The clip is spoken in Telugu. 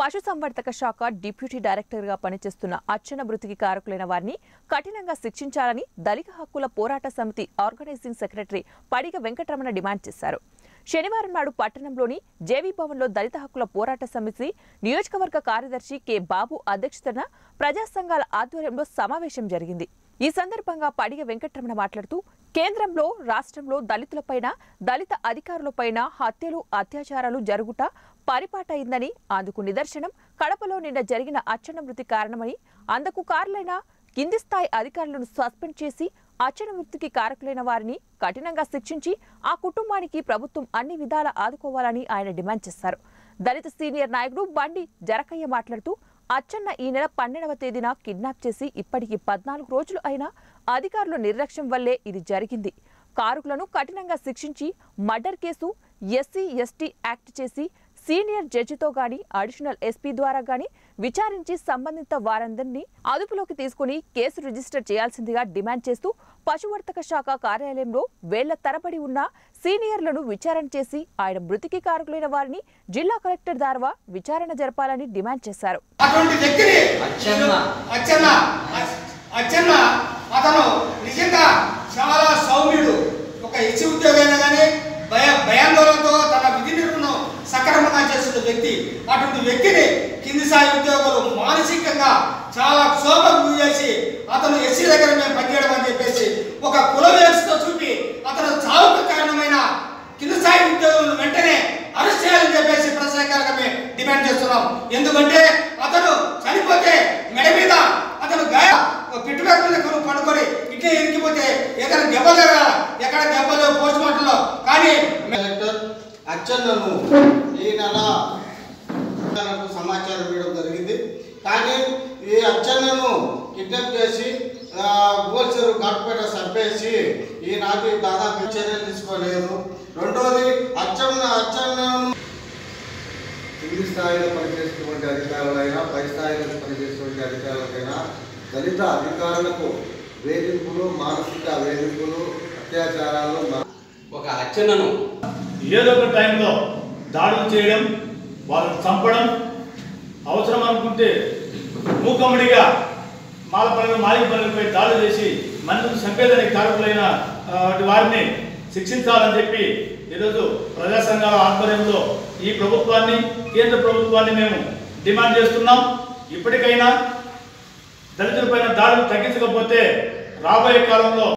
పశుసంవర్ధక శాఖ డిప్యూటీ డైరెక్టర్గా పనిచేస్తున్న అర్చన మృతికి కారకులైన వారిని కఠినంగా శిక్షించాలని దళిత హక్కుల పోరాట సమితి organizing secretary Padiga Venkataramana demand చేశారు శనివారం నాడు పట్టణంలోని జేవీ భవన్లో దళిత హక్కుల పోరాట సమితి నియోజకవర్గ కార్యదర్శి కె బాబు అధ్యక్షతన ప్రజా సంఘాల ఆధ్వర్యంలో సమావేశం జరిగింది ఈ సందర్భంగా పడిగ వెంకటరమణ మాట్లాడుతూ కేంద్రంలో రాష్ట్రంలో దళితులపైన దళిత అధికారులపైన హత్యలు అత్యాచారాలు జరుగుట పరిపాటైందని అందుకు నిదర్శనం కడపలో నిన్న జరిగిన అచ్చన మృతి కారణమని అందుకు కారులైన కింది స్థాయి అధికారులను సస్పెండ్ చేసి అచ్చన మృతికి కారకులైన వారిని కఠినంగా శిక్షించి ఆ కుటుంబానికి ప్రభుత్వం అన్ని విధాల ఆదుకోవాలని ఆయన డిమాండ్ చేశారు దళిత సీనియర్ నాయకుడు బండి జరకయ్య మాట్లాడుతూ అచ్చన్న ఈ నెల పన్నెండవ తేదీన కిడ్నాప్ చేసి ఇప్పటికి పద్నాలుగు రోజులు అయినా అధికారుల నిర్లక్ష్యం వల్లే ఇది జరిగింది కారుకులను కఠినంగా శిక్షించి murder case SC ST act చేసి సీనియర్ జడ్జితో గాని అడిషనల్ ఎస్పీ ద్వారా గాని విచారించి సంబంధిత వారందరినీ అదుపులోకి తీసుకుని కేసు రిజిస్టర్ చేయాల్సిందిగా డిమాండ్ చేస్తూ పశువర్ధక శాఖ కార్యాలయంలో వేళ్ల తరబడి ఉన్న సీనియర్లను విచారణ చేసి ఆయన మృతికి కారకులైన వారిని జిల్లా కలెక్టర్ ద్వారా విచారణ జరపాలని డిమాండ్ చేశారు అటువంటి వ్యక్తిని అచ్చెన్న. అచ్చన్న అచ్- అచ్చన్న అతను నిజంగా చాలా సౌమ్యుడు ఒక ఇచ్చి ఉద్యోగైనా కానీ భయ భయాందోళనతో తన విధి నిర్వహణను సక్రమంగా చేస్తున్న వ్యక్తి అటువంటి వ్యక్తిని కింది స్థాయి ఉద్యోగులు మానసికంగా చాలా క్షోభకు గురి చేసి అతను ఎస్సీ దగ్గర మేము పనిచేయడం అని చెప్పేసి ఒక కుల వ్యవస్థతో చూపి అతను చావుకు కారణమైన కింద స్థాయి ఉద్యోగులను వెంటనే అరెస్ట్ చేయాలని చెప్పేసి ప్రశ్నకాలుగా మేము డిమాండ్ చేస్తున్నాం ఎందుకంటే అతను చనిపోతే మెడ మీద అతను గాయ పిట్టుగా మీద కొను పడుకొని ఇట్లే ఇరికిపోతే ఏదైనా దెబ్బలు తగల ఎక్కడ దెబ్బలు పోస్ట్ మార్టంలో కానీ డైరెక్టర్ అచ్చెన్నను ఈ నెల నాకు సమాచారం ఇవ్వడం జరిగింది కానీ ఈ అచ్చెన్నను కిడ్నాప్ చేసి గోల్చెరు ఘాట్పేట చంపేసి ఈనాటి దాదాపు చర్యలు తీసుకోలేదు రెండోది అచ్చెన్న అచ్చెన్నను కింది స్థాయిలో పనిచేసేటువంటి అధికారులైనా పై స్థాయిలో పనిచేసేటువంటి అధికారులకైనా దళిత అధికారులకు వేధింపులు మానసిక వేధింపులు అత్యాచారాలు మ- ఒక అర్చనను ఏదో ఒక టైంలో దాడులు చేయడం వాళ్ళని చంపడం అవసరం అనుకుంటే మూకమ్మడిగా మాలపల్లి మాలికపల్లిపై దాడులు చేసి మనుషులు చంపేదానికి కారకులైన ఆ, అటు వారిని శిక్షించాలని చెప్పి ఈరోజు ప్రజా సంఘాల ఆధ్వర్యంలో ఈ ప్రభుత్వాన్ని కేంద్ర ప్రభుత్వాన్ని మేము డిమాండ్ చేస్తున్నాం ఇప్పటికైనా దళితులపైన దాడులు తగ్గించకపోతే రాబోయే కాలంలో